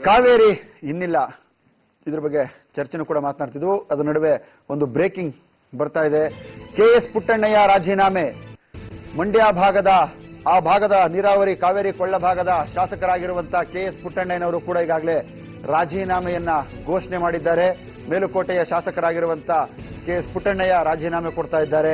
ಕಾವೇರಿ ಇನ್ನಿಲ್ಲ ಇದ್ರ ಬಗ್ಗೆ ಚರ್ಚೆನೂ ಕೂಡ ಮಾತನಾಡ್ತಿದ್ವು ಅದರ ನಡುವೆ ಒಂದು ಬ್ರೇಕಿಂಗ್ ಬರ್ತಾ ಇದೆ ಕೆ ಎಸ್ ಪುಟ್ಟಣ್ಣಯ್ಯ ರಾಜೀನಾಮೆ ಮಂಡ್ಯ ಭಾಗದ ಆ ಭಾಗದ ನೀರಾವರಿ ಕಾವೇರಿ ಕೊಳ್ಳ ಭಾಗದ ಶಾಸಕರಾಗಿರುವಂತ ಕೆ ಎಸ್ ಪುಟ್ಟಣ್ಣಯ್ಯನವರು ಕೂಡ ಈಗಾಗಲೇ ರಾಜೀನಾಮೆಯನ್ನ ಘೋಷಣೆ ಮಾಡಿದ್ದಾರೆ ಮೇಲುಕೋಟೆಯ ಶಾಸಕರಾಗಿರುವಂತ ಕೆ ಎಸ್ ಪುಟ್ಟಣ್ಣಯ್ಯ ರಾಜೀನಾಮೆ ಕೊಡ್ತಾ ಇದ್ದಾರೆ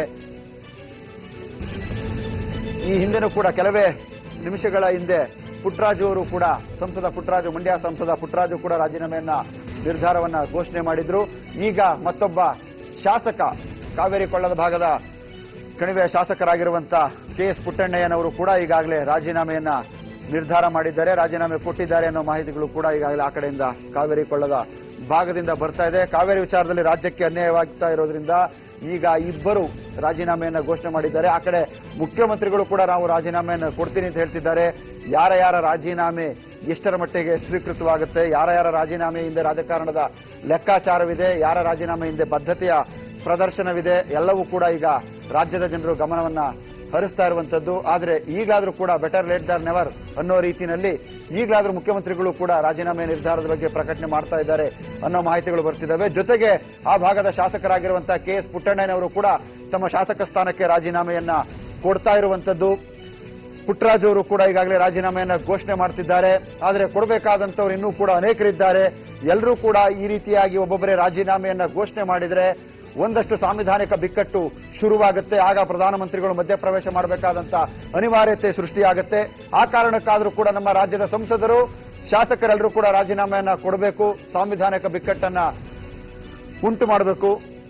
ಈ ಹಿಂದೆನೂ ಕೂಡ ಕೆಲವೇ ನಿಮಿಷಗಳ ಹಿಂದೆ ಪುಟ್ಟರಾಜು ಅವರು ಕೂಡ ಸಂಸದ ಪುಟ್ಟರಾಜು ಮಂಡ್ಯ ಸಂಸದ ಪುಟ್ಟರಾಜು ಕೂಡ ರಾಜೀನಾಮೆಯನ್ನ ನಿರ್ಧಾರವನ್ನ ಘೋಷಣೆ ಮಾಡಿದ್ರು ಈಗ ಮತ್ತೊಬ್ಬ ಶಾಸಕ ಕಾವೇರಿ ಕೊಳ್ಳದ ಭಾಗದ ಕಣಿವೆಯ ಶಾಸಕರಾಗಿರುವಂತ ಕೆ ಎಸ್ ಪುಟ್ಟಣ್ಣಯ್ಯನವರು ಕೂಡ ಈಗಾಗಲೇ ರಾಜೀನಾಮೆಯನ್ನ ನಿರ್ಧಾರ ಮಾಡಿದ್ದಾರೆ ರಾಜೀನಾಮೆ ಕೊಟ್ಟಿದ್ದಾರೆ ಅನ್ನೋ ಮಾಹಿತಿಗಳು ಕೂಡ ಈಗಾಗಲೇ ಆ ಕಡೆಯಿಂದ ಕಾವೇರಿ ಕೊಳ್ಳದ ಭಾಗದಿಂದ ಬರ್ತಾ ಇದೆ ಕಾವೇರಿ ವಿಚಾರದಲ್ಲಿ ರಾಜ್ಯಕ್ಕೆ ಅನ್ಯಾಯವಾಗ್ತಾ ಇರೋದ್ರಿಂದ ಈಗ ಇಬ್ಬರು ರಾಜೀನಾಮೆಯನ್ನ ಘೋಷಣೆ ಮಾಡಿದ್ದಾರೆ ಆ ಕಡೆ ಮುಖ್ಯಮಂತ್ರಿಗಳು ಕೂಡ ನಾವು ರಾಜೀನಾಮೆಯನ್ನು ಕೊಡ್ತೀನಿ ಅಂತ ಹೇಳ್ತಿದ್ದಾರೆ ಯಾರ ಯಾರ ರಾಜೀನಾಮೆ ಎಷ್ಟರ ಮಟ್ಟಿಗೆ ಸ್ವೀಕೃತವಾಗುತ್ತೆ ಯಾರ ಯಾರ ರಾಜೀನಾಮೆ ಹಿಂದೆ ರಾಜಕಾರಣದ ಲೆಕ್ಕಾಚಾರವಿದೆ ಯಾರ ರಾಜೀನಾಮೆ ಹಿಂದೆ ಬದ್ಧತೆಯ ಪ್ರದರ್ಶನವಿದೆ ಎಲ್ಲವೂ ಕೂಡ ಈಗ ರಾಜ್ಯದ ಜನರು ಗಮನವನ್ನ ಹರಿಸ್ತಾ ಇರುವಂತದ್ದು ಆದ್ರೆ ಈಗಲಾದ್ರೂ ಕೂಡ ಬೆಟರ್ ಲೇಟ್ ದರ್ ನೆವರ್ ಅನ್ನೋ ರೀತಿಯಲ್ಲಿ ಈಗಲಾದ್ರೂ ಮುಖ್ಯಮಂತ್ರಿಗಳು ಕೂಡ ರಾಜೀನಾಮೆ ನಿರ್ಧಾರದ ಬಗ್ಗೆ ಪ್ರಕಟಣೆ ಮಾಡ್ತಾ ಇದ್ದಾರೆ ಅನ್ನೋ ಮಾಹಿತಿಗಳು ಬರ್ತಿದ್ದಾವೆ ಜೊತೆಗೆ ಆ ಭಾಗದ ಶಾಸಕರಾಗಿರುವಂತಹ ಕೆ ಎಸ್ ಪುಟ್ಟಣ್ಣನವರು ಕೂಡ ತಮ್ಮ ಶಾಸಕ ಸ್ಥಾನಕ್ಕೆ ರಾಜೀನಾಮೆಯನ್ನ ಕೊಡ್ತಾ ಇರುವಂತದ್ದು ಪುಟ್ಟರಾಜು ಅವರು ಕೂಡ ಈಗಾಗಲೇ ರಾಜೀನಾಮೆಯನ್ನ ಘೋಷಣೆ ಮಾಡ್ತಿದ್ದಾರೆ ಆದರೆ ಕೊಡಬೇಕಾದಂತವ್ರು ಇನ್ನೂ ಕೂಡ ಅನೇಕರಿದ್ದಾರೆ ಎಲ್ಲರೂ ಕೂಡ ಈ ರೀತಿಯಾಗಿ ಒಬ್ಬೊಬ್ಬರೇ ರಾಜೀನಾಮೆಯನ್ನ ಘೋಷಣೆ ಮಾಡಿದ್ರೆ ಒಂದಷ್ಟು ಸಾಂವಿಧಾನಿಕ ಬಿಕ್ಕಟ್ಟು ಶುರುವಾಗುತ್ತೆ ಆಗ ಪ್ರಧಾನಮಂತ್ರಿಗಳು ಮಧ್ಯಪ್ರವೇಶ ಮಾಡಬೇಕಾದಂತ ಅನಿವಾರ್ಯತೆ ಸೃಷ್ಟಿಯಾಗುತ್ತೆ ಆ ಕಾರಣಕ್ಕಾದರೂ ಕೂಡ ನಮ್ಮ ರಾಜ್ಯದ ಸಂಸದರು ಶಾಸಕರೆಲ್ಲರೂ ಕೂಡ ರಾಜೀನಾಮೆಯನ್ನ ಕೊಡಬೇಕು ಸಾಂವಿಧಾನಿಕ ಬಿಕ್ಕಟ್ಟನ್ನ ಉಂಟು ಮಾಡಬೇಕು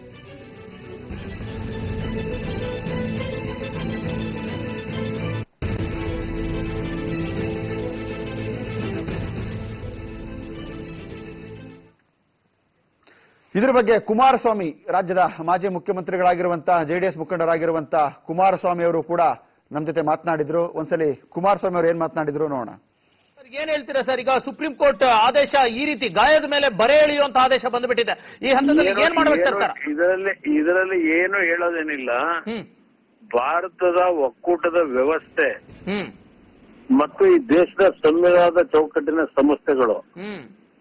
ಇದರ ಬಗ್ಗೆ ಕುಮಾರಸ್ವಾಮಿ ರಾಜ್ಯದ ಮಾಜಿ ಮುಖ್ಯಮಂತ್ರಿಗಳಾಗಿರುವಂತಹ ಜೆಡಿಎಸ್ ಮುಖಂಡರಾಗಿರುವಂತಹ ಕುಮಾರಸ್ವಾಮಿ ಅವರು ಕೂಡ ನಮ್ಮ ಜೊತೆ ಮಾತನಾಡಿದ್ರು ಒಂದ್ಸಲಿ ಕುಮಾರಸ್ವಾಮಿ ಅವರು ಏನ್ ಮಾತನಾಡಿದ್ರು ನೋಡೋಣ ಸರ್, ಏನ್ ಹೇಳ್ತೀರಾ ಸರ್ ಈಗ ಸುಪ್ರೀಂ ಕೋರ್ಟ್ ಆದೇಶ ಈ ರೀತಿ ಗಾಯದ ಮೇಲೆ ಬರೆ ಎಳೆಯುವಂತ ಆದೇಶ ಬಂದ್ಬಿಟ್ಟಿದೆ ಈ ಹಂತದಲ್ಲಿ ಏನು- ಏನ್ ಮಾಡ್ಬೇಕು ಏನು ಸರ್ಕಾರ ಇದರಲ್ಲಿ ಇದರಲ್ಲಿ ಏನು ಹೇಳೋದೇನಿಲ್ಲ ಹ್ಮ್ ಭಾರತದ ಒಕ್ಕೂಟದ ವ್ಯವಸ್ಥೆ ಹ್ಮ್ ಮತ್ತು ಈ ದೇಶದ ಸಂವಿಧಾನದ ಚೌಕಟ್ಟಿನ ಸಂಸ್ಥೆಗಳು ಹ್ಮ್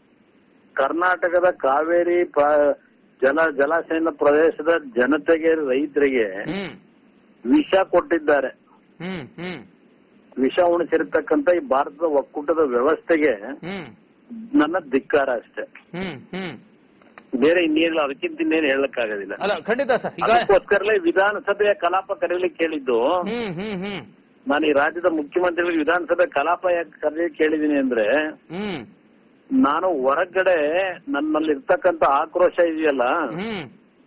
ಕರ್ನಾಟಕದ ಕಾವೇರಿ ಪ- ಜಲ ಜಲಾಶಯ ಪ್ರದೇಶದ ಜನತೆಗೆ ರೈತರಿಗೆ ಹ್ಮ್ ವಿಷ ಕೊಟ್ಟಿದ್ದಾರೆ ಹ್ಮ್ ಹ್ಮ್ ವಿಷ ಉಣಿಸಿರ್ತಕ್ಕಂಥ ಈ ಭಾರತದ ಒಕ್ಕೂಟದ ವ್ಯವಸ್ಥೆಗೆ ಹ್ಮ್ ನನ್ನ ಧಿಕ್ಕಾರ ಅಷ್ಟೇ ಹ್ಮ್ ಹ್ಮ್ ಬೇರೆ ಇನ್ನೇನಿಲ್ಲ ಅದಕ್ಕಿಂತ ಇನ್ನೇನು ಹೇಳಕ್ಕಾಗೋದಿಲ್ಲ ಅಲ್ಲ ಖಂಡಿತ ಸರ್ ಈಗ ಅದಕ್ಕೋಸ್ಕರಲೇ ವಿಧಾನಸಭೆಯ ಕಲಾಪ ಕರೆಯಲಿಕ್ಕೆ ಕೇಳಿದ್ದು ಹ್ಮ್ ಹ್ಮ್ ಹ್ಮ್ ನಾನು ಈ ರಾಜ್ಯದ ಮುಖ್ಯಮಂತ್ರಿಗಳಿಗೆ ವಿಧಾನಸಭೆ ಕಲಾಪ ಯಾಕೆ ಕರೆಯಲಿಕ್ಕೆ ಕೇಳಿದೀನಿ ಅಂದ್ರೆ ಹ್ಮ್ ನಾನು ಹೊರಗಡೆ ನನ್ನಲ್ಲಿ ಇರ್ತಕ್ಕಂಥ ಆಕ್ರೋಶ ಇದೆಯಲ್ಲ ಹ್ಮ್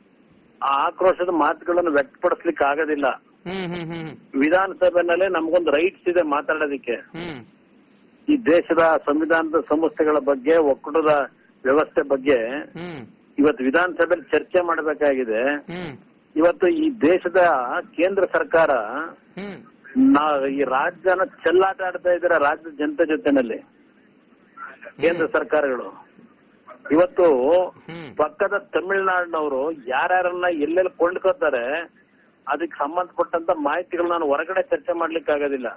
ಆ ಆಕ್ರೋಶದ ಮಾತುಗಳನ್ನು ವ್ಯಕ್ತಪಡಿಸ್ಲಿಕ್ಕೆ ಆಗೋದಿಲ್ಲ ಹ್ಮ್ ಹ್ಮ್ ಹ್ಮ್ ವಿಧಾನಸಭೆನಲ್ಲೇ ನಮಗೊಂದು ರೈಟ್ಸ್ ಇದೆ ಮಾತಾಡೋದಕ್ಕೆ ಹ್ಮ್ ಈ ದೇಶದ ಸಂವಿಧಾನದ ಸಂಸ್ಥೆಗಳ ಬಗ್ಗೆ ಒಕ್ಕೂಟದ ವ್ಯವಸ್ಥೆ ಬಗ್ಗೆ ಹ್ಮ್ ಇವತ್ತು ವಿಧಾನಸಭೆಯಲ್ಲಿ ಚರ್ಚೆ ಮಾಡಬೇಕಾಗಿದೆ ಹ್ಮ್ ಇವತ್ತು ಈ ದೇಶದ ಕೇಂದ್ರ ಸರ್ಕಾರ ಹ್ಮ್ ನಾ ಈ ರಾಜ್ಯನ ಚೆಲ್ಲಾಟ ಆಡ್ತಾ ಇದ್ದಾರೆ ರಾಜ್ಯದ ಜನತೆ ಜೊತೆನಲ್ಲಿ ಕೇಂದ್ರ ಸರ್ಕಾರಗಳು ಇವತ್ತು ಹ್ಮ್ ಪಕ್ಕದ ತಮಿಳುನಾಡಿನವರು ಯಾರ್ಯಾರನ್ನ ಎಲ್ಲೆಲ್ಲಿ ಕೊಂಡ್ಕೋತಾರೆ ಅದಕ್ಕೆ ಸಂಬಂಧಪಟ್ಟಂತ ಮಾಹಿತಿಗಳು ನಾನು ಹೊರಗಡೆ ಚರ್ಚೆ ಮಾಡ್ಲಿಕ್ಕೆ ಆಗೋದಿಲ್ಲ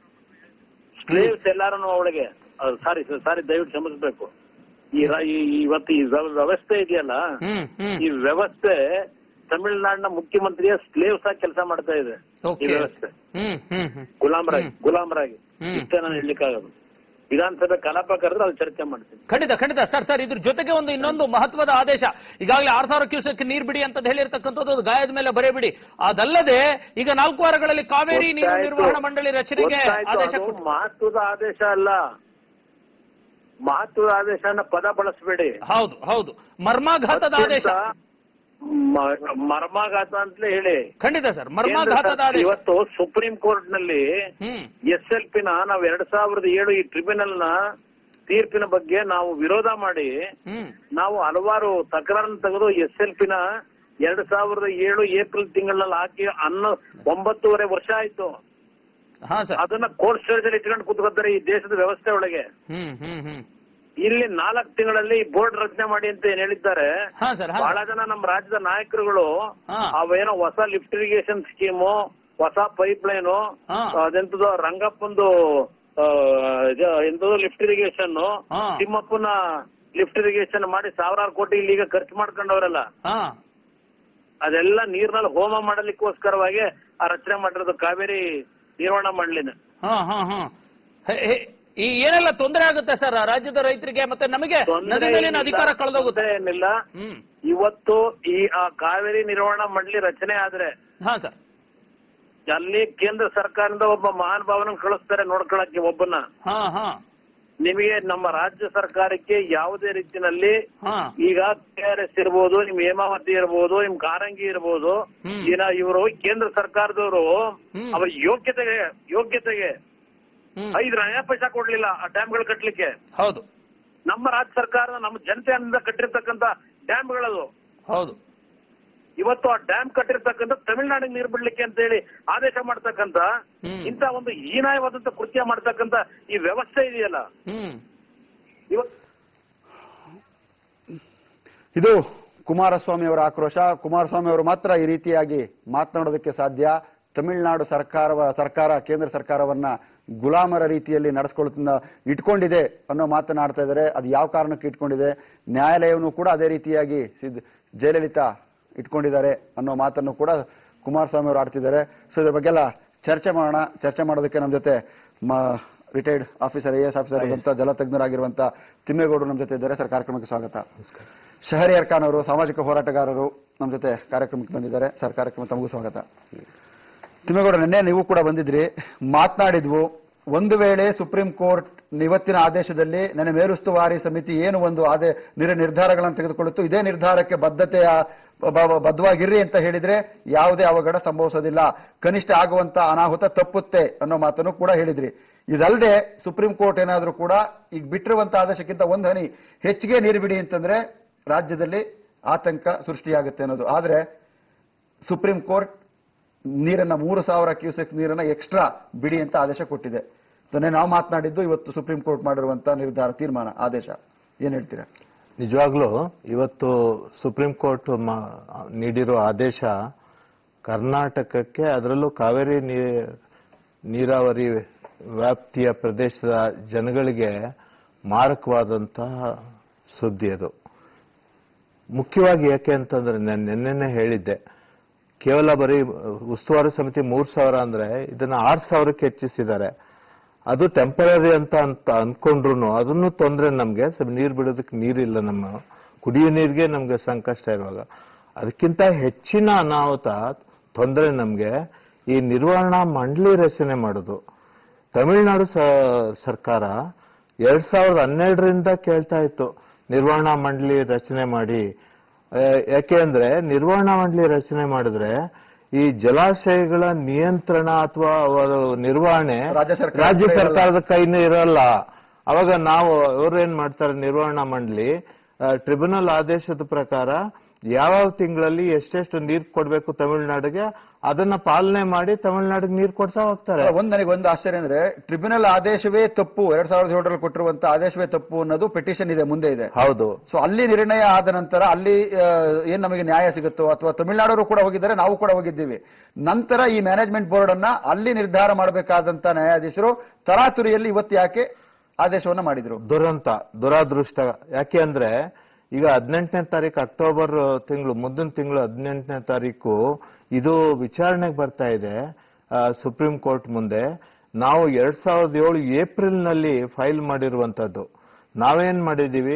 ಸ್ಲೇವ್ಸ್ ಎಲ್ಲಾರನು ಅವಳಿಗೆ ಸಾರಿ ಸಾರಿ ದಯವಿಟ್ಟು ಕ್ಷಮಿಸ್ಬೇಕು ಈ ರ- ಈ- ಈ- ಇವತ್ತು ಈ ವ್ಯವ- ವ್ಯವಸ್ಥೆ ಇದೆಯಲ್ಲ ಹ್ಮ್ ಹ್ಮ್ ಈ ವ್ಯವಸ್ಥೆ ತಮಿಳುನಾಡಿನ ಮುಖ್ಯಮಂತ್ರಿಯ ಸ್ಲೇವ್ಸ್ ಆಗಿ ಕೆಲಸ ಮಾಡ್ತಾ ಇದೆ ಈ ಓಕೆ ವ್ಯವಸ್ಥೆ ಹ್ಮ್ ಹ್ಮ್ ಹ್ಮ್ ಗುಲಾಮರಾಗಿ ಹ್ಮ್. ಗುಲಾಮರಾಗಿ ಹ್ಮ್. ಇಷ್ಟೇ ನಾನು ಹೇಳಲಿಕ್ಕಾಗೋದು ವಿಧಾನಸಭೆ ಕಲಾಪ ಕರೆದ್ರೆ ಅದು ಚರ್ಚೆ ಮಾಡ್ತೀನಿ ಖಂಡಿತ ಖಂಡಿತ ಸರ್ ಸರ್ ಇದ್ರ ಜೊತೆಗೆ ಒಂದು ಇನ್ನೊಂದು ಮಹತ್ವದ ಆದೇಶ ಈಗಾಗಲೇ ಆರ್ ಸಾವಿರ ಕ್ಯೂಸೆಕ್ ನೀರ್ ಬಿಡಿ ಅಂತ ಹೇಳಿರ್ತಕ್ಕಂಥದ್ದು ಅದು ಗಾಯದ ಮೇಲೆ ಬರೆ ಬಿಡಿ ಅದಲ್ಲದೆ ಈಗ ನಾಲ್ಕು ವಾರಗಳಲ್ಲಿ ಕಾವೇರಿ ನೀರು ಗೊತ್ತಾಯ್ತು. ನಿರ್ವಹಣಾ ಮಂಡಳಿ ರಚನೆಗೆ ಗೊತ್ತಾಯ್ತು, ಆದೇಶ ಅದು ಕೊಟ್ಟು- ಮಹತ್ವದ ಆದೇಶ ಅಲ್ಲ ಮಹತ್ವದ ಆದೇಶನ ಪದ ಬಳಸಬೇಡಿ ಹೌದು ಹೌದು ಮರ್ಮಾಘಾತದ ಆದೇಶ ಮರ್ಮಾಘಾತ ಅಂತಲೇ ಹೇಳಿ ಖಂಡಿತ ಸರ್ ಕೇಂದ್ರ ಮರ್ಮಾಘಾತದ ಸರ್ಕಾರ ಆದೇಶ ಇವತ್ತು ಸುಪ್ರೀಂ ಕೋರ್ಟ್ ನಲ್ಲಿ ಹ್ಮ್ ಎಸ್ ಎಲ್ ಪಿನ ನಾವು ಎರಡ್ ಸಾವಿರದ ಏಳು ಈ ಟ್ರಿಬ್ಯುನಲ್ ನ ತೀರ್ಪಿನ ಬಗ್ಗೆ ನಾವು ವಿರೋಧ ಮಾಡಿ ಹ್ಮ್ ನಾವು ಹಲವಾರು ತಕರಾರನ್ನು ತೆಗೆದು ಎಸ್ ಎಲ್ ಪಿನ ಎರಡ್ ಸಾವಿರದ ಏಳು ಏಪ್ರಿಲ್ ತಿಂಗಳಲ್ಲಿ ಹಾಕಿ ಹನ್ನೊ ಒಂಬತ್ತೂವರೆ ವರ್ಷ ಆಯ್ತು ಹಾ ಸರ್ ಅದನ್ನ ಕೋರ್ಟ್ ಸ್ಟೇಜಲ್ಲಿ ಇಟ್ಕೊಂಡು ಕೂತ್ಕೊತಾರೆ ಈ ದೇಶದ ವ್ಯವಸ್ಥೆ ಒಳಗೆ ಹ್ಮ್ ಹ್ಮ್ ಹ್ಮ್ ಇಲ್ಲಿ ನಾಲ್ಕು ತಿಂಗಳಲ್ಲಿ ಬೋರ್ಡ್ ರಚನೆ ಮಾಡಿ ಅಂತ ಏನ್ ಹೇಳಿದ್ದಾರೆ ಹಾ ಸರ್ ಹಾ ಬಹಳ ಜನ ನಮ್ಮ ರಾಜ್ಯದ ನಾಯಕರುಗಳು ಹಾ. ಅವೇನೋ ಹೊಸ ಲಿಫ್ಟ್ ಇರಿಗೇಷನ್ ಸ್ಕೀಮು ಹೊಸ ಪೈಪ್ ಲೈನು ಹಾ. ಅದೆಂತದೋ ರಂಗಪ್ಪಂದು ಎಂತೋ ಲಿಫ್ಟ್ ಇರಿಗೇಷನ್ ಹಾ. ತಿಮ್ಮಪ್ಪನ ಲಿಫ್ಟ್ ಇರಿಗೇಷನ್ ಮಾಡಿ ಸಾವಿರಾರು ಕೋಟಿ ಇಲ್ಲಿಗ ಖರ್ಚು ಮಾಡ್ಕೊಂಡವ್ರಲ್ಲ ಹಾ ಅದೆಲ್ಲ ನೀರ್ನಲ್ಲಿ ಹೋಮ ಮಾಡಲಿಕ್ಕೋಸ್ಕರವಾಗಿ ಆ ರಚನೆ ಮಾಡಿರೋದು ಕಾವೇರಿ ನಿರ್ವಹಣಾ ಮಂಡಳಿನ ಹಾ ಹಾ ಹಾ ಹೆ- ಹೆ- ಈ ಏನೆಲ್ಲ ತೊಂದರೆ ಆಗುತ್ತೆ ಸರ್ ರಾಜ್ಯದ ರೈತರಿಗೆ ಮತ್ತೆ ನಮಗೆ ನದಿ ಮೇಲಿನ ಅಧಿಕಾರ ಕಳೆದೋಗುತ್ತೆ ತೊಂದ್ರೆ ಏನಿಲ್ಲ ಹ್ಮ್ ಇವತ್ತು ಈ ಆ ಕಾವೇರಿ ನಿರ್ವಹಣಾ ಮಂಡಳಿ ರಚನೆ ಆದ್ರೆ ಹಾ ಸರ್ ಅಲ್ಲಿ ಕೇಂದ್ರ ಸರ್ಕಾರದಿಂದ ಒಬ್ಬ ಮಹಾನುಭಾವನ ಕಳಿಸ್ತಾರೆ ನೋಡ್ಕೊಳಕ್ಕೆ ಒಬ್ಬನ ಹಾ ಹಾ ನಿಮಗೆ ನಮ್ಮ ರಾಜ್ಯ ಸರ್ಕಾರಕ್ಕೆ ಯಾವುದೇ ರೀತಿನಲ್ಲಿ ಹಾ ಈಗ ಕೆ ಆರ್ ಎಸ್ ಇರ್ಬೋದು ನಿಮ್ ಹೇಮಾವತಿ ಇರ್ಬೋದು ನಿಮ್ ಕಾರಂಗಿ ಇರ್ಬೋದು ಹ್ಮ್. ಏನ ಇವರು ಕೇಂದ್ರ ಸರ್ಕಾರದವರು ಹ್ಮ್. ಅವರ ಯೋಗ್ಯತೆಗೆ ಯೋಗ್ಯತೆಗೆ ಹ್ಮ್ ಐದು ನಯ ಪೈಸಾ ಕೊಡ್ಲಿಲ್ಲ ಆ ಡ್ಯಾಮ್ಗಳು ಕಟ್ಲಿಕ್ಕೆ ಹೌದು ನಮ್ಮ ರಾಜ್ಯ ಸರ್ಕಾರ ನಮ್ಮ ಜನತೆಯಿಂದ ಕಟ್ಟಿರ್ತಕ್ಕಂತ ಡ್ಯಾಮ್ಗಳದು ಹೌದು ಇವತ್ತು ಆ ಡ್ಯಾಮ್ ಕಟ್ಟಿರ್ತಕ್ಕಂಥ ತಮಿಳ್ನಾಡಿಗೆ ನೀರು ಬಿಡ್ಲಿಕ್ಕೆ ಅಂತ ಹೇಳಿ ಆದೇಶ ಮಾಡ್ತಕ್ಕಂತ ಹ್ಮ್. ಇಂತ ಒಂದು ಹೀನಾಯವಾದಂತ ಕೃತ್ಯ ಮಾಡ್ತಕ್ಕಂತ ಈ ವ್ಯವಸ್ಥೆ ಇದೆಯಲ್ಲ ಹ್ಮ್ ಇವತ್ತು ಇದು ಕುಮಾರಸ್ವಾಮಿ ಅವರ ಆಕ್ರೋಶ ಕುಮಾರಸ್ವಾಮಿ ಅವರು ಮಾತ್ರ ಈ ರೀತಿಯಾಗಿ ಮಾತನಾಡೋದಕ್ಕೆ ಸಾಧ್ಯ ತಮಿಳುನಾಡು ಸರ್ಕಾರವ ಸರ್ಕಾರ ಕೇಂದ್ರ ಸರ್ಕಾರವನ್ನ ಗುಲಾಮರ ರೀತಿಯಲ್ಲಿ ನಡೆಸ್ಕೊಳ್ಳುತ್ತ ಇಟ್ಕೊಂಡಿದೆ ಅನ್ನೋ ಮಾತನಾಡ್ತಾ ಇದ್ದಾರೆ ಅದು ಯಾವ ಕಾರಣಕ್ಕೆ ಇಟ್ಕೊಂಡಿದೆ ನ್ಯಾಯಾಲಯವನ್ನು ಕೂಡ ಅದೇ ರೀತಿಯಾಗಿ ಸಿದ್- ಜಯಲಲಿತಾ ಇಟ್ಕೊಂಡಿದ್ದಾರೆ ಅನ್ನೋ ಮಾತನ್ನು ಕೂಡ ಕುಮಾರಸ್ವಾಮಿ ಅವರು ಆಡ್ತಿದ್ದಾರೆ ಸೊ ಇದ್ರ ಬಗ್ಗೆ ಎಲ್ಲ ಚರ್ಚೆ ಮಾಡೋಣ ಚರ್ಚೆ ಮಾಡೋದಕ್ಕೆ ನಮ್ಮ ಜೊತೆ retired officer A S officer ಆದಂತ ಜಲತಜ್ಞರಾಗಿರುವಂತ ತಿಮ್ಮೇಗೌಡರು ನಮ್ಮ ಜೊತೆ ಇದ್ದಾರೆ ಸರ್ ಕಾರ್ಯಕ್ರಮಕ್ಕೆ ಸ್ವಾಗತ ಶಹರಿಯರ್ ಖಾನ್ ಅವರು ಸಾಮಾಜಿಕ ಹೋರಾಟಗಾರರು ನಮ್ಮ ಜೊತೆ ಕಾರ್ಯಕ್ರಮಕ್ಕೆ ಬಂದಿದ್ದಾರೆ ಸರ್ ಕಾರ್ಯಕ್ರಮ ತಮಗೂ ಸ್ವಾಗತ ತಿಮ್ಮೇಗೌಡ ನಿನ್ನೆ ನೀವು ಕೂಡ ಬಂದಿದ್ರಿ ಮಾತನಾಡಿದ್ವು ಒಂದು ವೇಳೆ ಸುಪ್ರೀಂ ಕೋರ್ಟ್ ಇವತ್ತಿನ ಆದೇಶದಲ್ಲಿ ನನ್ನ ಮೇಲುಸ್ತುವಾರಿ ಸಮಿತಿ ಏನು ಒಂದು ಆದೇ ನಿರ ನಿರ್ಧಾರಗಳನ್ನು ತೆಗೆದುಕೊಳ್ಳುತ್ತು ಇದೇ ನಿರ್ಧಾರಕ್ಕೆ ಬದ್ಧತೆಯ ಬ- ಬ- ಬದ್ಧವಾಗಿರ್ರಿ ಅಂತ ಹೇಳಿದ್ರೆ ಯಾವುದೇ ಅವಘಡ ಸಂಭವಿಸೋದಿಲ್ಲ ಕನಿಷ್ಠ ಆಗುವಂತ ಅನಾಹುತ ತಪ್ಪುತ್ತೆ ಅನ್ನೋ ಮಾತನ್ನು ಕೂಡ ಹೇಳಿದ್ರಿ ಇದಲ್ಲದೆ ಸುಪ್ರೀಂ ಕೋರ್ಟ್ ಏನಾದ್ರೂ ಕೂಡ ಈಗ ಬಿಟ್ಟಿರುವಂತ ಆದೇಶಕ್ಕಿಂತ ಒಂದು ಹನಿ ಹೆಚ್ಚಿಗೆ ನೀರು ಬಿಡಿ ಅಂತಂದ್ರೆ ರಾಜ್ಯದಲ್ಲಿ ಆತಂಕ ಸೃಷ್ಟಿಯಾಗುತ್ತೆ ಅನ್ನೋದು ಆದ್ರೆ ಸುಪ್ರೀಂ ಕೋರ್ಟ್ ನೀರನ್ನ ಮೂರು ಸಾವಿರ ಕ್ಯೂಸೆಕ್ ನೀರನ್ನ ಎಕ್ಸ್ಟ್ರಾ ಬಿಡಿ ಅಂತ ಆದೇಶ ಕೊಟ್ಟಿದೆ ಅದನ್ನೇ ನಾವು ಮಾತನಾಡಿದ್ದು ಇವತ್ತು ಸುಪ್ರೀಂ ಕೋರ್ಟ್ ಮಾಡಿರುವಂತ ನಿರ್ಧಾರ ತೀರ್ಮಾನ ಆದೇಶ ಏನ್ ಹೇಳ್ತೀರಾ ನಿಜವಾಗ್ಲೂ ಇವತ್ತು ಸುಪ್ರೀಂ ಕೋರ್ಟ್ ಮ- ನೀಡಿರೋ ಆದೇಶ ಕರ್ನಾಟಕಕ್ಕೆ ಅದರಲ್ಲೂ ಕಾವೇರಿ ನೀ- ನೀರಾವರಿ ವ್ಯಾಪ್ತಿಯ ಪ್ರದೇಶದ ಜನಗಳಿಗೆ ಮಾರಕವಾದಂತಹ ಸುದ್ದಿ ಅದು ಮುಖ್ಯವಾಗಿ ಯಾಕೆ ಅಂತಂದ್ರೆ ನಾನು ನಿನ್ನೆನೆ ಹೇಳಿದ್ದೆ ಕೇವಲ ಬರೀ ಉಸ್ತುವಾರಿ ಸಮಿತಿ ಮೂರ್ ಸಾವಿರ ಅಂದ್ರೆ ಇದನ್ನ ಆರ್ ಸಾವಿರಕ್ಕೆ ಹೆಚ್ಚಿಸಿದ್ದಾರೆ ಅದು ಟೆಂಪರರಿ ಅಂತ ಅಂತ ಅನ್ಕೊಂಡ್ರು ಅದನ್ನು ತೊಂದ್ರೆ ನಮ್ಗೆ ಸ್ವಲ್ಪ ನೀರು ಬಿಡೋದಕ್ಕೆ ನೀರಿಲ್ಲ ನಮ್ಮ ಕುಡಿಯೋ ನೀರಿಗೆ ನಮ್ಗೆ ಸಂಕಷ್ಟ ಇರುವಾಗ ಅದಕ್ಕಿಂತ ಹೆಚ್ಚಿನ ಅನಾಹುತ ತೊಂದರೆ ನಮ್ಗೆ ಈ ನಿರ್ವಹಣಾ ಮಂಡಳಿ ರಚನೆ ಮಾಡೋದು ತಮಿಳುನಾಡು ಸ- ಸರ್ಕಾರ ಎರಡ್ ಸಾವಿರದ ಹನ್ನೆರಡರಿಂದ ಕೇಳ್ತಾ ಇತ್ತು ನಿರ್ವಹಣಾ ಮಂಡಳಿ ರಚನೆ ಮಾಡಿ ಆ, ಯಾಕೆ ಅಂದ್ರೆ ನಿರ್ವಹಣಾ ಮಂಡಳಿ ರಚನೆ ಮಾಡಿದ್ರೆ ಈ ಜಲಾಶಯಗಳ ನಿಯಂತ್ರಣ ಅಥವಾ ಅವರ ನಿರ್ವಹಣೆ ರಾಜ್ಯ ಸರ್ಕಾರ ರಾಜ್ಯ ಕೈ ಇರಲ್ಲ. ಸರ್ಕಾರದ ಕೈನ ಇರಲ್ಲ ಅವಾಗ ನಾವು ಅವ್ರು ಏನ್ ಮಾಡ್ತಾರೆ ನಿರ್ವಹಣಾ ಮಂಡಳಿ ಟ್ರಿಬ್ಯುನಲ್ ಆದೇಶದ ಪ್ರಕಾರ ಯಾವ್ಯಾವ ತಿಂಗಳಲ್ಲಿ ಎಷ್ಟೆಷ್ಟು ನೀರ್ ಕೊಡ್ಬೇಕು ತಮಿಳುನಾಡಿಗೆ ಅದನ್ನ ಪಾಲನೆ ಮಾಡಿ ತಮಿಳುನಾಡಿಗೆ ನೀರ್ ಕೊಡ್ತಾ ಹೋಗ್ತಾರೆ ಒಂದ್ ನನಗೆ ಒಂದು ಆಶ್ಚರ್ಯ ಅಂದ್ರೆ ಟ್ರಿಬ್ಯುನಲ್ ಆದೇಶವೇ ತಪ್ಪು ಎರಡ್ ಸಾವಿರದ ಏಳರಲ್ಲಿ ಕೊಟ್ಟಿರುವಂತ ಆದೇಶವೇ ತಪ್ಪು ಅನ್ನೋದು ಪಿಟಿಷನ್ ಇದೆ ಮುಂದೆ ಇದೆ ಹೌದು ಸೊ ಅಲ್ಲಿ ನಿರ್ಣಯ ಆದ ನಂತರ ಅಲ್ಲಿ ಆ, ಏನ್ ನಮಗೆ ನ್ಯಾಯ ಸಿಗುತ್ತೋ ಅಥವಾ ತಮಿಳುನಾಡವರು ಕೂಡ ಹೋಗಿದ್ದಾರೆ ನಾವು ಕೂಡ ಹೋಗಿದ್ದೀವಿ ನಂತರ ಈ ಮ್ಯಾನೇಜ್ಮೆಂಟ್ ಬೋರ್ಡ್ ಅನ್ನ ಅಲ್ಲಿ ನಿರ್ಧಾರ ಮಾಡಬೇಕಾದಂತ ನ್ಯಾಯಾಧೀಶರು ತರಾತುರಿಯಲ್ಲಿ ಇವತ್ತು ಯಾಕೆ ಆದೇಶವನ್ನ ಮಾಡಿದ್ರು ದುರಂತ ದುರಾದೃಷ್ಟ ಯಾಕೆ ಅಂದ್ರೆ ಈಗ ಹದಿನೆಂಟನೇ ತಾರೀಕು ಅಕ್ಟೋಬರ್ ತಿಂಗಳು ಮುಂದಿನ ತಿಂಗಳು ಹದಿನೆಂಟನೇ ತಾರೀಕು ಇದು ವಿಚಾರಣೆಗೆ ಬರ್ತಾ ಇದೆ ಆ, ಸುಪ್ರೀಂ ಕೋರ್ಟ್ ಮುಂದೆ ನಾವು ಎರಡ್ ಸಾವಿರದ ಏಳು ಏಪ್ರಿಲ್ ನಲ್ಲಿ ಫೈಲ್ ಮಾಡಿರುವಂತದ್ದು ನಾವೇನ್ ಮಾಡಿದೀವಿ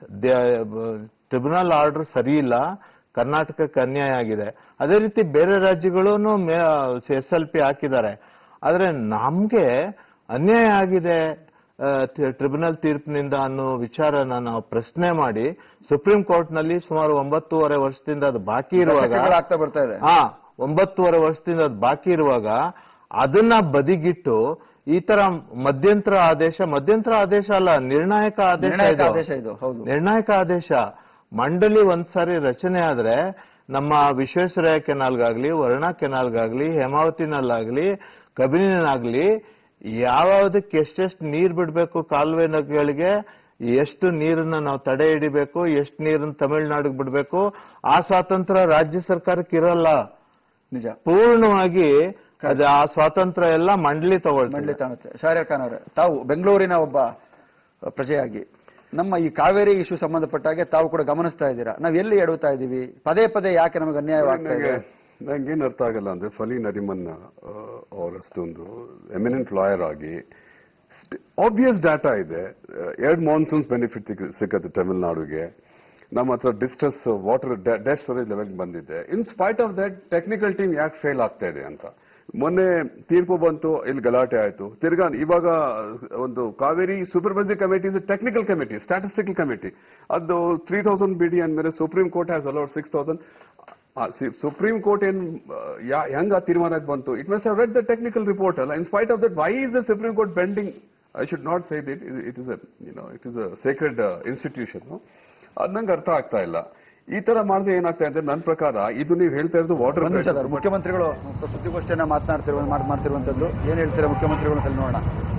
ಟ್ರಿಬ್ಯುನಲ್ ಆರ್ಡರ್ ಸರಿ ಇಲ್ಲ ಕರ್ನಾಟಕಕ್ಕೆ ಅನ್ಯಾಯ ಆಗಿದೆ ಅದೇ ರೀತಿ ಬೇರೆ ರಾಜ್ಯಗಳೂ ಎಸ್ ಎಲ್ ಪಿ ಹಾಕಿದ್ದಾರೆ ಆದ್ರೆ ನಮ್ಗೆ ಅನ್ಯಾಯ ಆಗಿದೆ ಆ, ತಿ- ಟ್ರಿಬ್ಯುನಲ್ ತೀರ್ಪಿನಿಂದ ಅನ್ನೋ ವಿಚಾರನ ನಾವು ಪ್ರಶ್ನೆ ಮಾಡಿ ಸುಪ್ರೀಂ ಕೋರ್ಟ್ ನಲ್ಲಿ ಸುಮಾರು ಒಂಬತ್ತೂವರೆ ವರ್ಷದಿಂದ ಅದು ಬಾಕಿ ಇರುವಾಗ ದಶಕಗಳಾಗ್ತಾ ಬರ್ತಾ ಇದೆ ಹಾ ಒಂಬತ್ತುವರೆ ವರ್ಷದಿಂದ ಅದು ಬಾಕಿ ಇರುವಾಗ ಅದನ್ನ ಬದಿಗಿಟ್ಟು ಈ ತರ ಮಧ್ಯಂತರ ಆದೇಶ ಮಧ್ಯಂತರ ಆದೇಶ ಅಲ್ಲ ನಿರ್ಣಾಯಕ ಆದೇಶ ನಿರ್ಣಾಯಕ ಇದು. ಆದೇಶ ಇದು ಹೌದು ನಿರ್ಣಾಯಕ ಆದೇಶ ಮಂಡಳಿ ಒಂದ್ಸಾರಿ ರಚನೆ ಆದ್ರೆ ನಮ್ಮ ವಿಶ್ವೇಶ್ವರಯ್ಯ ಕೆನಾಲ್ಗಾಗ್ಲಿ ವರ್ಣಾ ಕೆನಾಲ್ಗಾಗ್ಲಿ ಹೇಮಾವತಿನಲ್ಲಾಗ್ಲಿ ಕಬಿನಿನಾಗ್ಲಿ ಯಾವ್ಯಾವ್ದಕ್ಕೆ ಎಷ್ಟೆಷ್ಟು ನೀರ್ ಬಿಡ್ಬೇಕು ಕಾಲುವೆಗಳಿಗೆ ಎಷ್ಟು ನೀರನ್ನ ನಾವು ತಡೆ ಹಿಡಿಬೇಕು ಎಷ್ಟು ನೀರನ್ನ ತಮಿಳುನಾಡಿಗೆ ಬಿಡ್ಬೇಕು ಆ ಸ್ವಾತಂತ್ರ್ಯ ರಾಜ್ಯ ಸರ್ಕಾರಕ್ಕೆ ಇರಲ್ಲ ನಿಜ ಪೂರ್ಣವಾಗಿ ಅದು ಆ ಸ್ವಾತಂತ್ರ್ಯ ಎಲ್ಲ ಮಂಡಳಿ ತಗೊಳ್ತಾರೆ ಮಂಡಳಿ ತಾಣುತ್ತೆ ಶಾಹರಿಯಾರ್ ಖಾನ್ ಅವರೇ ತಾವು ಬೆಂಗಳೂರಿನ ಒಬ್ಬ ಪ್ರಜೆಯಾಗಿ ನಮ್ಮ ಈ ಕಾವೇರಿ ಇಶ್ಯೂ ಸಂಬಂಧಪಟ್ಟಾಗೆ ತಾವು ಕೂಡ ಗಮನಿಸ್ತಾ ಇದ್ದೀರಾ ನಾವು ಎಲ್ಲಿ ಎಡುತ್ತಾ ಇದ್ದೀವಿ ಪದೇ ಪದೇ ಯಾಕೆ ನಮಗೆ ಅನ್ಯಾಯವಾಗ್ತಾ ಇದೆ ನಂಗೇನು ಅರ್ಥ ಆಗಲ್ಲ ಅಂದ್ರೆ ಫಲಿ ನರಿಮನ್ ಅವರಷ್ಟೊಂದು ಎಮಿನೆಂಟ್ ಲಾಯರ್ ಆಗಿ ಆಬ್ವಿಯಸ್ ಡಾಟಾ ಇದೆ ಎರಡು ಮಾನ್ಸೂನ್ಸ್ ಬೆನಿಫಿಟ್ ಸಿಕ್ಕತ್ತೆ ತಮಿಳುನಾಡುಗೆ ನಮ್ಮ ಹತ್ರ distress water dead storage level ಬಂದಿದೆ in spite of that technical team ಯಾಕೆ ಫೇಲ್ ಆಗ್ತಾ ಇದೆ ಅಂತ ಮೊನ್ನೆ ತೀರ್ಪು ಬಂತು ಇಲ್ಲಿ ಗಲಾಟೆ ಆಯ್ತು ತಿರ್ಗಾ ಇವಾಗ ಒಂದು Kaveri supervisory committee is technical committee statistical committee ಅದು ತ್ರೀ ತೌಸಂಡ್ ಬಿಡಿ ಅಂದ್ಮೇಲೆ Supreme Court has allowed six thousand Supreme Court ಏನ್ ಯಾ- ಹೆಂಗ ಆ ತೀರ್ಮಾನಕ್ಕೆ ಬಂತು it must have read the technical report ಅಲ್ಲ in spite of that why is the Supreme Court bending I should not say this it is you know it is a sacred institution ಅದ್ ನಂಗೆ ಅರ್ಥ ಆಗ್ತಾ ಇಲ್ಲ ಈ ತರ ಮಾಡಿದ್ರೆ ಏನಾಗ್ತಾ ಇದೆ ನನ್ನ ಪ್ರಕಾರ ಇದು ನೀವು ಹೇಳ್ತಾ ಇರೋದು ವಾಟರ್ ಒಂದು ನಿಮಿಷ ಸರ್, ಮುಖ್ಯಮಂತ್ರಿಗಳು ಸುದ್ದಿಗೋಷ್ಠಿಯನ್ನ ಮಾತನಾಡ್ತಿರುವ ಮಾಡ್- ಮಾಡ್ತಿರುವಂತದ್ದು ಏನ್ ಹೇಳ್ತೀರಾ ಮುಖ್ಯಮಂತ್ರಿಗಳು ಅಂತ ನೋಡೋಣ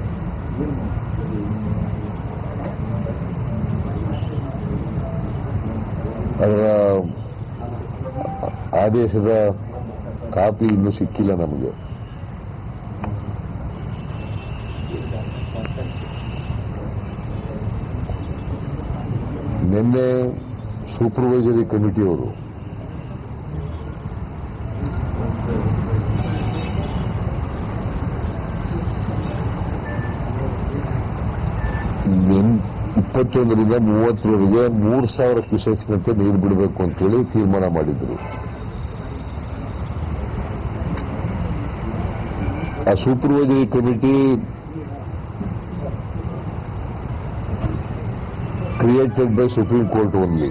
ಅದರ ಆದೇಶದ ಕಾಪಿ ಇನ್ನೂ ಸಿಕ್ಕಿಲ್ಲ ನಮಗೆ ನಿನ್ನೆ ಸೂಪರ್ವೈಸರಿ ಕಮಿಟಿಯವರು ನಿನ್- ಇಪ್ಪತ್ತೊಂದರಿಂದ ಮೂವತ್ತರವರೆಗೆ ಮೂರು ಸಾವಿರ ಕ್ಯೂಸೆಕ್ಸ್ನಂತೆ ನೀರು ಬಿಡಬೇಕು ಅಂತೇಳಿ ತೀರ್ಮಾನ ಮಾಡಿದ್ರು ಆ supervisory committee created by Supreme Court only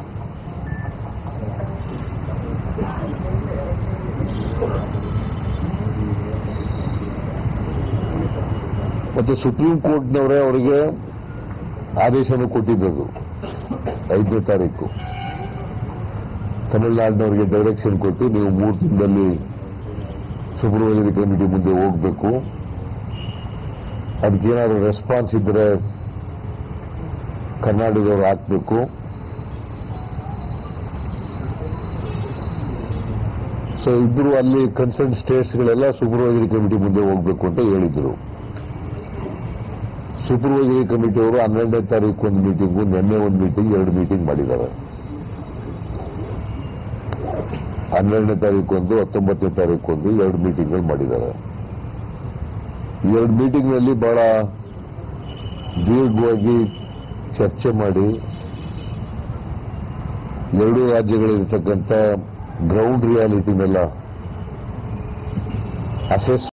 ಮತ್ತು ಸುಪ್ರೀಂ ಕೋರ್ಟ್ನವರೇ ಅವರಿಗೆ ಆದೇಶವನ್ನು ಕೊಟ್ಟಿದ್ದದು ಐದನೇ ತಾರೀಕು ತಮಿಳುನಾಡಿನವರಿಗೆ ಡೈರೆಕ್ಷನ್ ಕೊಟ್ಟು ನೀವು ಮೂರು ದಿನದಲ್ಲಿ ಸೂಪರ್ವೈಸರಿ ಕಮಿಟಿ ಮುಂದೆ ಹೋಗಬೇಕು ಅದಕ್ಕೇನಾದ್ರು ರೆಸ್ಪಾನ್ಸ್ ಇದ್ದರೆ ಕರ್ನಾಟಕದವರು ಹಾಕಬೇಕು ಸೊ ಇಬ್ಬರು ಅಲ್ಲಿ ಕನ್ಸರ್ನ್ ಸ್ಟೇಟ್ಸ್ಗಳೆಲ್ಲ ಸೂಪರ್ವೈಸರಿ ಕಮಿಟಿ ಮುಂದೆ ಹೋಗಬೇಕು ಅಂತ ಹೇಳಿದ್ರು ಸೂಪರ್ವೈಸರಿ ಕಮಿಟಿ ಅವರು ಹನ್ನೆರಡನೇ ತಾರೀಕು ಒಂದು ಮೀಟಿಂಗು ನಿನ್ನೆ ಒಂದು ಮೀಟಿಂಗ್ ಎರಡು ಮೀಟಿಂಗ್ ಮಾಡಿದ್ದಾರೆ ಹನ್ನೆರಡನೇ ತಾರೀಕು ಒಂದು ಹತ್ತೊಂಬತ್ತನೇ ತಾರೀಕು ಒಂದು ಎರಡು ಮೀಟಿಂಗ್ಗಳು ಮಾಡಿದ್ದಾರೆ ಈ ಎರಡು ಮೀಟಿಂಗ್ನಲ್ಲಿ ಬಹಳ ದೀರ್ಘವಾಗಿ ಚರ್ಚೆ ಮಾಡಿ ಎರಡೂ ರಾಜ್ಯಗಳಿರ್ತಕ್ಕಂಥ ಗ್ರೌಂಡ್ ರಿಯಾಲಿಟಿನೆಲ್ಲ ಅಸೆಸ್